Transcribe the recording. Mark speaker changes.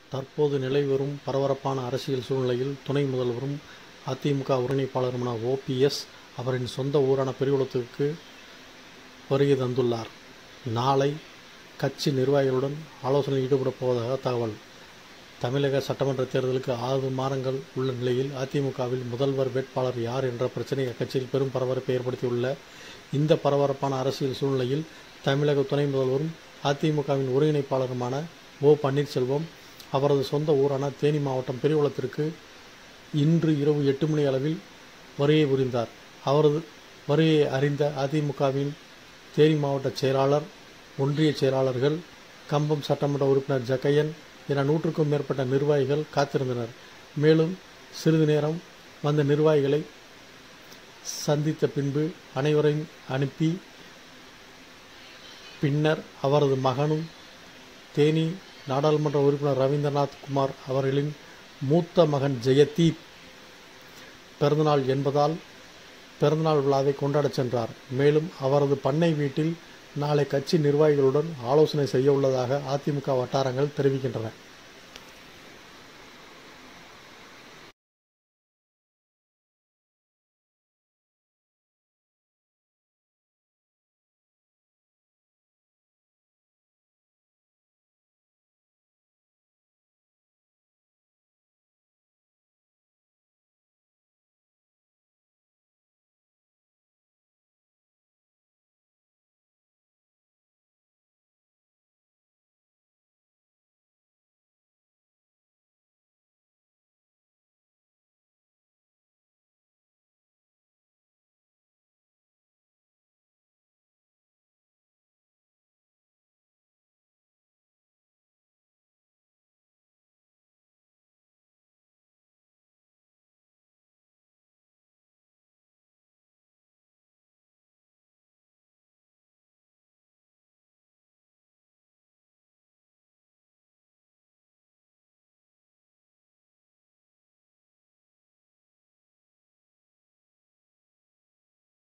Speaker 1: தற்போது நிலைவரும் பரபரப்பான அரசியல் சூழ்நிலையில் துணை முதல்வரும் அதிமுக ஒருங்கிணைப்பாளருமான ஓபிஎஸ் அவரின் சொந்த ஊரான பெரியகுளத்துக்கு வருகை தந்துள்ளார் நாளை கட்சி நிர்வாகிகளுடன் ஆலோசனையில் ஈடுபடப் போவதாக தகவல் தமிழக சட்டமன்ற தேர்தலுக்கு ஆறு மாதங்கள் உள்ள நிலையில் அதிமுகவில் முதல்வர் வேட்பாளர் யார் என்ற பிரச்சனை அக்கட்சியில் பெரும் பரபரப்பை ஏற்படுத்தியுள்ள இந்த பரபரப்பான அரசியல் சூழ்நிலையில் தமிழக துணை முதல்வரும் அதிமுகவின் ஒருங்கிணைப்பாளருமான ஓ பன்னீர்செல்வம் அவரது சொந்த ஊரான தேனி மாவட்டம் பெரியகுளத்திற்கு இன்று இரவு எட்டு மணி அளவில் வருகை புரிந்தார் அவரது வருகையை அறிந்த அதிமுகவின் தேனி மாவட்ட செயலாளர் ஒன்றிய செயலாளர்கள் கம்பம் சட்டமன்ற உறுப்பினர் ஜக்கையன் என நூற்றுக்கும் மேற்பட்ட நிர்வாகிகள் காத்திருந்தனர் மேலும் சிறிது நேரம் வந்த நிர்வாகிகளை சந்தித்த பின்பு அனைவரையும் அனுப்பி பின்னர் அவரது மகனும் தேனி நாடாளுமன்ற உறுப்பினர் ரவீந்திரநாத் குமார் அவர்களின் மூத்த மகன் ஜெயதீப் பிறந்தநாள் என்பதால் பிறந்தநாள் விழாவை கொண்டாடச் சென்றார் மேலும் அவரது பண்ணை வீட்டில் நாளை கட்சி நிர்வாகிகளுடன் ஆலோசனை செய்ய உள்ளதாக அதிமுக வட்டாரங்கள் தெரிவிக்கின்றன